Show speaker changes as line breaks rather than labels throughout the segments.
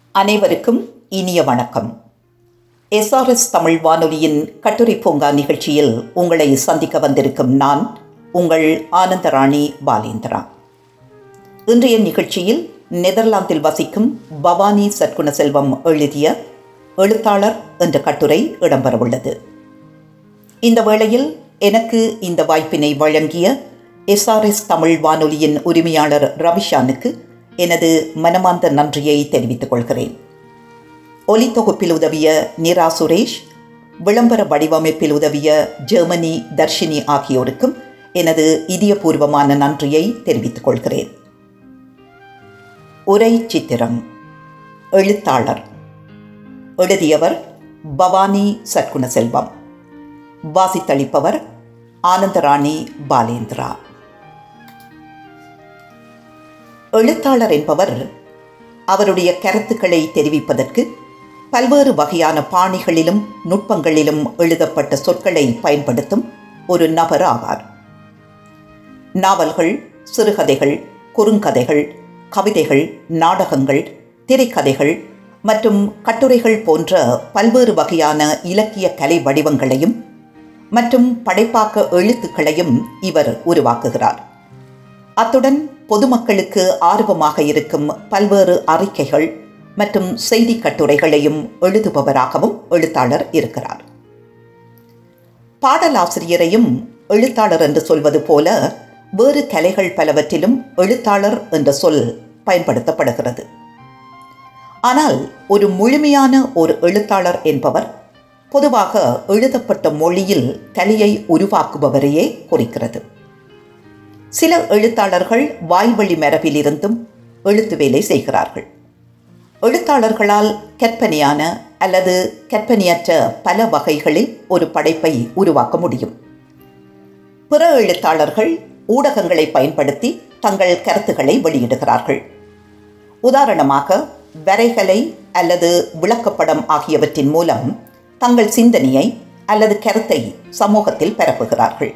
அனைவருக்கும் இனிய வணக்கம் எஸ்ஆர்எஸ் தமிழ் வானொலியின் கட்டுரை பூங்கா நிகழ்ச்சியில் உங்களை சந்திக்க வந்திருக்கும் நான் உங்கள் ஆனந்தராணி பாலேந்திரா இன்றைய நிகழ்ச்சியில் நெதர்லாந்தில் வசிக்கும் பவானி சற்குணசெல்வம் எழுதிய எழுத்தாளர் என்ற கட்டுரை இடம்பெறவுள்ளது இந்த வேளையில் எனக்கு இந்த வாய்ப்பினை வழங்கிய எஸ்ஆர்எஸ் தமிழ் வானொலியின் உரிமையாளர் ரவிஷானுக்கு எனது மனமார்ந்த நன்றியை தெரிவித்துக் கொள்கிறேன் ஒலி தொகுப்பில் உதவிய நிரா சுரேஷ் விளம்பர வடிவமைப்பில் உதவிய ஜெர்மனி தர்ஷினி ஆகியோருக்கும் எனது இதயபூர்வமான நன்றியை தெரிவித்துக் கொள்கிறேன் உரை சித்திரம் எழுத்தாளர் எழுதியவர் பவானி சற்குணசெல்வம் வாசித்தளிப்பவர் ஆனந்தராணி பாலேந்திரா எழுத்தாளர் என்பவர் அவருடைய கருத்துக்களை தெரிவிப்பதற்கு பல்வேறு வகையான பாணிகளிலும் நுட்பங்களிலும் எழுதப்பட்ட சொற்களை பயன்படுத்தும் ஒரு நபர் ஆவார் நாவல்கள் சிறுகதைகள் குறுங்கதைகள் கவிதைகள் நாடகங்கள் திரைக்கதைகள் மற்றும் கட்டுரைகள் போன்ற பல்வேறு வகையான இலக்கிய கலை வடிவங்களையும் மற்றும் படைப்பாக்க எழுத்துக்களையும் இவர் உருவாக்குகிறார் அத்துடன் பொதுமக்களுக்கு ஆர்வமாக இருக்கும் பல்வேறு அறிக்கைகள் மற்றும் செய்தி கட்டுரைகளையும் எழுதுபவராகவும் எழுத்தாளர் இருக்கிறார் பாடலாசிரியரையும் எழுத்தாளர் என்று சொல்வது போல வேறு கலைகள் பலவற்றிலும் எழுத்தாளர் என்ற சொல் பயன்படுத்தப்படுகிறது ஆனால் ஒரு முழுமையான ஒரு எழுத்தாளர் என்பவர் பொதுவாக எழுதப்பட்ட மொழியில் கலையை உருவாக்குபவரையே குறிக்கிறது சில எழுத்தாளர்கள் வாய்வழி மரபிலிருந்தும் எழுத்து வேலை செய்கிறார்கள் எழுத்தாளர்களால் கற்பனையான அல்லது கற்பனையற்ற பல வகைகளில் ஒரு படைப்பை உருவாக்க முடியும் பிற எழுத்தாளர்கள் ஊடகங்களை பயன்படுத்தி தங்கள் கருத்துக்களை வெளியிடுகிறார்கள் உதாரணமாக வரைகலை அல்லது விளக்கப்படம் ஆகியவற்றின் மூலம் தங்கள் சிந்தனையை அல்லது கருத்தை சமூகத்தில் பரப்புகிறார்கள்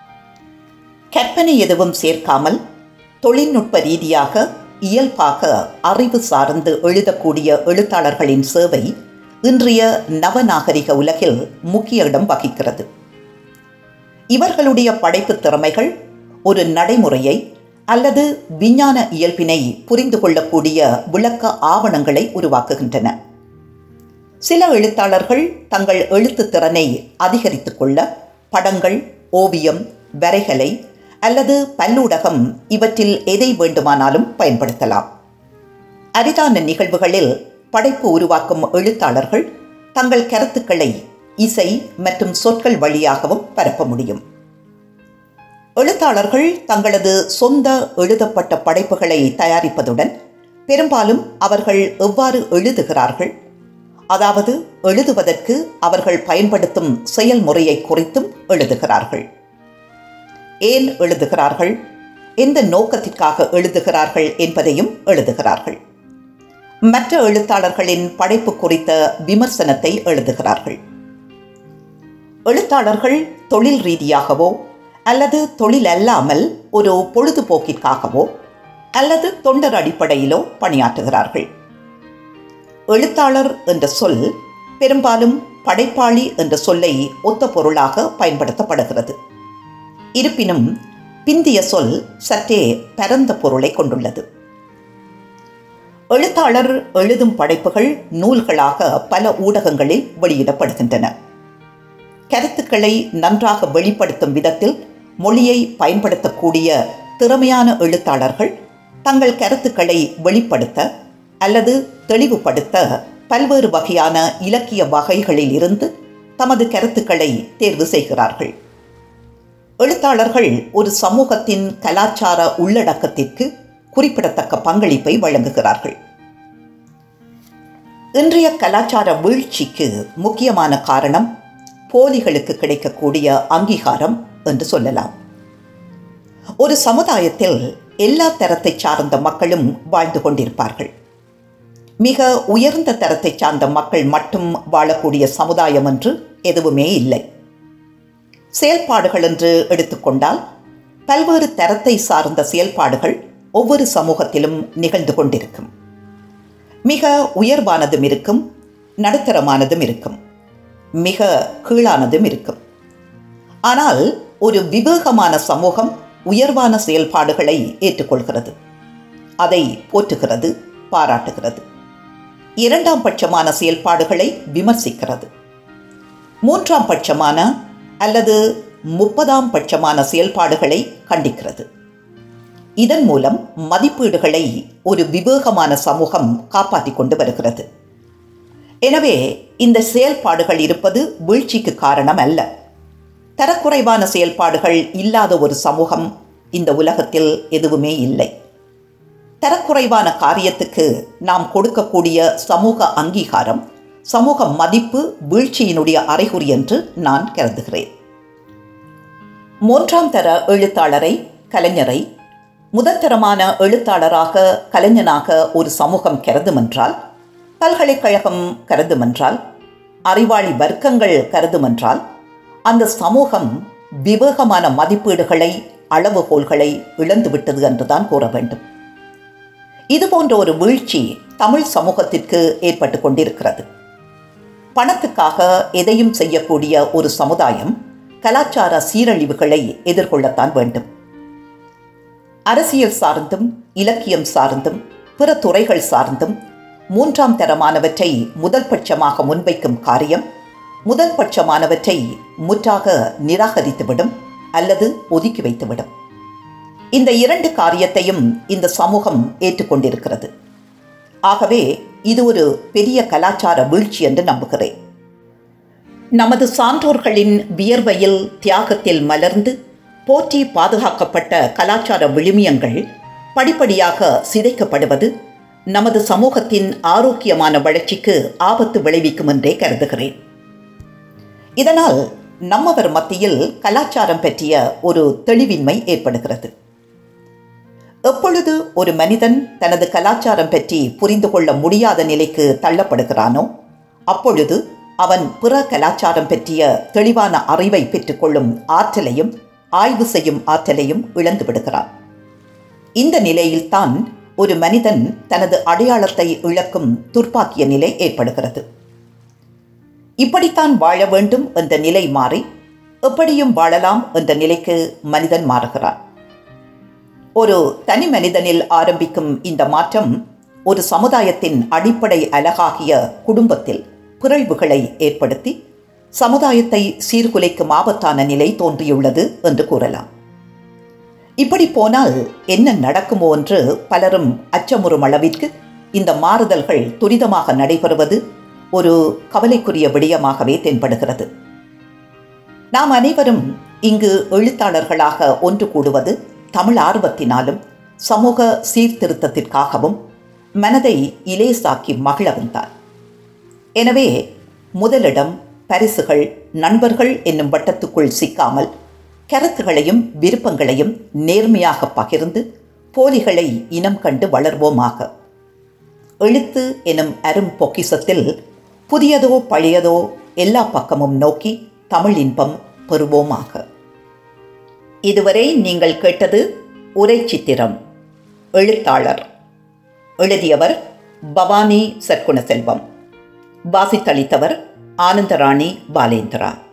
கற்பனை எதுவும் சேர்க்காமல் தொழில்நுட்ப ரீதியாக இயல்பாக அறிவு சார்ந்து எழுதக்கூடிய எழுத்தாளர்களின் சேவை இன்றைய நவநாகரிக உலகில் முக்கிய இடம் வகிக்கிறது இவர்களுடைய படைப்பு திறமைகள் ஒரு நடைமுறையை அல்லது விஞ்ஞான இயல்பினை புரிந்து கொள்ளக்கூடிய விளக்க ஆவணங்களை உருவாக்குகின்றன சில எழுத்தாளர்கள் தங்கள் எழுத்து திறனை அதிகரித்துக் கொள்ள படங்கள் ஓவியம் வரைகலை அல்லது பல்லூடகம் இவற்றில் எதை வேண்டுமானாலும் பயன்படுத்தலாம் அரிதான நிகழ்வுகளில் படைப்பு உருவாக்கும் எழுத்தாளர்கள் தங்கள் கருத்துக்களை இசை மற்றும் சொற்கள் வழியாகவும் பரப்ப முடியும் எழுத்தாளர்கள் தங்களது சொந்த எழுதப்பட்ட படைப்புகளை தயாரிப்பதுடன் பெரும்பாலும் அவர்கள் எவ்வாறு எழுதுகிறார்கள் அதாவது எழுதுவதற்கு அவர்கள் பயன்படுத்தும் செயல்முறையை குறித்தும் எழுதுகிறார்கள் ஏன் எழுதுகிறார்கள் எந்த நோக்கத்திற்காக எழுதுகிறார்கள் என்பதையும் எழுதுகிறார்கள் மற்ற எழுத்தாளர்களின் படைப்பு குறித்த விமர்சனத்தை எழுதுகிறார்கள் எழுத்தாளர்கள் தொழில் ரீதியாகவோ அல்லது தொழில் அல்லாமல் ஒரு பொழுதுபோக்கிற்காகவோ அல்லது தொண்டர் அடிப்படையிலோ பணியாற்றுகிறார்கள் எழுத்தாளர் என்ற சொல் பெரும்பாலும் படைப்பாளி என்ற சொல்லை ஒத்த பொருளாக பயன்படுத்தப்படுகிறது இருப்பினும் பிந்திய சொல் சற்றே பரந்த பொருளை கொண்டுள்ளது எழுத்தாளர் எழுதும் படைப்புகள் நூல்களாக பல ஊடகங்களில் வெளியிடப்படுகின்றன கருத்துக்களை நன்றாக வெளிப்படுத்தும் விதத்தில் மொழியை பயன்படுத்தக்கூடிய திறமையான எழுத்தாளர்கள் தங்கள் கருத்துக்களை வெளிப்படுத்த அல்லது தெளிவுபடுத்த பல்வேறு வகையான இலக்கிய வகைகளில் இருந்து தமது கருத்துக்களை தேர்வு செய்கிறார்கள் எழுத்தாளர்கள் ஒரு சமூகத்தின் கலாச்சார உள்ளடக்கத்திற்கு குறிப்பிடத்தக்க பங்களிப்பை வழங்குகிறார்கள் இன்றைய கலாச்சார வீழ்ச்சிக்கு முக்கியமான காரணம் போலிகளுக்கு கிடைக்கக்கூடிய அங்கீகாரம் என்று சொல்லலாம் ஒரு சமுதாயத்தில் எல்லா தரத்தை சார்ந்த மக்களும் வாழ்ந்து கொண்டிருப்பார்கள் மிக உயர்ந்த தரத்தை சார்ந்த மக்கள் மட்டும் வாழக்கூடிய சமுதாயம் என்று எதுவுமே இல்லை செயல்பாடுகள் என்று எடுத்துக்கொண்டால் பல்வேறு தரத்தை சார்ந்த செயல்பாடுகள் ஒவ்வொரு சமூகத்திலும் நிகழ்ந்து கொண்டிருக்கும் மிக உயர்வானதும் இருக்கும் நடுத்தரமானதும் இருக்கும் மிக கீழானதும் இருக்கும் ஆனால் ஒரு விவேகமான சமூகம் உயர்வான செயல்பாடுகளை ஏற்றுக்கொள்கிறது அதை போற்றுகிறது பாராட்டுகிறது இரண்டாம் பட்சமான செயல்பாடுகளை விமர்சிக்கிறது மூன்றாம் பட்சமான அல்லது முப்பதாம் பட்சமான செயல்பாடுகளை கண்டிக்கிறது இதன் மூலம் மதிப்பீடுகளை ஒரு விவேகமான சமூகம் காப்பாற்றிக் கொண்டு வருகிறது எனவே இந்த செயல்பாடுகள் இருப்பது வீழ்ச்சிக்கு காரணம் அல்ல தரக்குறைவான செயல்பாடுகள் இல்லாத ஒரு சமூகம் இந்த உலகத்தில் எதுவுமே இல்லை தரக்குறைவான காரியத்துக்கு நாம் கொடுக்கக்கூடிய சமூக அங்கீகாரம் சமூக மதிப்பு வீழ்ச்சியினுடைய அறிகுறி என்று நான் கருதுகிறேன் மூன்றாம் தர எழுத்தாளரை கலைஞரை முதற்தரமான எழுத்தாளராக கலைஞனாக ஒரு சமூகம் கருதுமென்றால் பல்கலைக்கழகம் கருதுமென்றால் அறிவாளி வர்க்கங்கள் கருதுமென்றால் அந்த சமூகம் விவேகமான மதிப்பீடுகளை அளவுகோல்களை இழந்துவிட்டது என்றுதான் கூற வேண்டும் இது போன்ற ஒரு வீழ்ச்சி தமிழ் சமூகத்திற்கு ஏற்பட்டு கொண்டிருக்கிறது பணத்துக்காக எதையும் செய்யக்கூடிய ஒரு சமுதாயம் கலாச்சார சீரழிவுகளை எதிர்கொள்ளத்தான் வேண்டும் அரசியல் சார்ந்தும் இலக்கியம் சார்ந்தும் பிற துறைகள் சார்ந்தும் மூன்றாம் தரமானவற்றை முதல் பட்சமாக முன்வைக்கும் காரியம் முதல் பட்சமானவற்றை முற்றாக நிராகரித்துவிடும் அல்லது ஒதுக்கி வைத்துவிடும் இந்த இரண்டு காரியத்தையும் இந்த சமூகம் ஏற்றுக்கொண்டிருக்கிறது ஆகவே இது ஒரு பெரிய கலாச்சார வீழ்ச்சி என்று நம்புகிறேன் நமது சான்றோர்களின் வியர்வையில் தியாகத்தில் மலர்ந்து போற்றி பாதுகாக்கப்பட்ட கலாச்சார விழுமியங்கள் படிப்படியாக சிதைக்கப்படுவது நமது சமூகத்தின் ஆரோக்கியமான வளர்ச்சிக்கு ஆபத்து விளைவிக்கும் என்றே கருதுகிறேன் இதனால் நம்மவர் மத்தியில் கலாச்சாரம் பற்றிய ஒரு தெளிவின்மை ஏற்படுகிறது எப்பொழுது ஒரு மனிதன் தனது கலாச்சாரம் பற்றி புரிந்து கொள்ள முடியாத நிலைக்கு தள்ளப்படுகிறானோ அப்பொழுது அவன் பிற கலாச்சாரம் பற்றிய தெளிவான அறிவை பெற்றுக்கொள்ளும் ஆற்றலையும் ஆய்வு செய்யும் ஆற்றலையும் இழந்து விடுகிறான் இந்த நிலையில்தான் ஒரு மனிதன் தனது அடையாளத்தை இழக்கும் துர்ப்பாக்கிய நிலை ஏற்படுகிறது இப்படித்தான் வாழ வேண்டும் என்ற நிலை மாறி எப்படியும் வாழலாம் என்ற நிலைக்கு மனிதன் மாறுகிறான் ஒரு தனி மனிதனில் ஆரம்பிக்கும் இந்த மாற்றம் ஒரு சமுதாயத்தின் அடிப்படை அழகாகிய குடும்பத்தில் பிறழ்வுகளை ஏற்படுத்தி சமுதாயத்தை சீர்குலைக்கும் ஆபத்தான நிலை தோன்றியுள்ளது என்று கூறலாம் இப்படி போனால் என்ன நடக்குமோ என்று பலரும் அச்சமுறும் அளவிற்கு இந்த மாறுதல்கள் துரிதமாக நடைபெறுவது ஒரு கவலைக்குரிய விடயமாகவே தென்படுகிறது நாம் அனைவரும் இங்கு எழுத்தாளர்களாக ஒன்று கூடுவது தமிழ் ஆர்வத்தினாலும் சமூக சீர்திருத்தத்திற்காகவும் மனதை இலேசாக்கி மகிழவும் தான் எனவே முதலிடம் பரிசுகள் நண்பர்கள் என்னும் வட்டத்துக்குள் சிக்காமல் கருத்துகளையும் விருப்பங்களையும் நேர்மையாக பகிர்ந்து போலிகளை இனம் கண்டு வளர்வோமாக எழுத்து எனும் அரும் பொக்கிசத்தில் புதியதோ பழையதோ எல்லா பக்கமும் நோக்கி தமிழ் இன்பம் பெறுவோமாக இதுவரை நீங்கள் கேட்டது உரை சித்திரம் எழுத்தாளர் எழுதியவர் பவானி சற்குண செல்வம் வாசித்தளித்தவர் ஆனந்தராணி பாலேந்திரா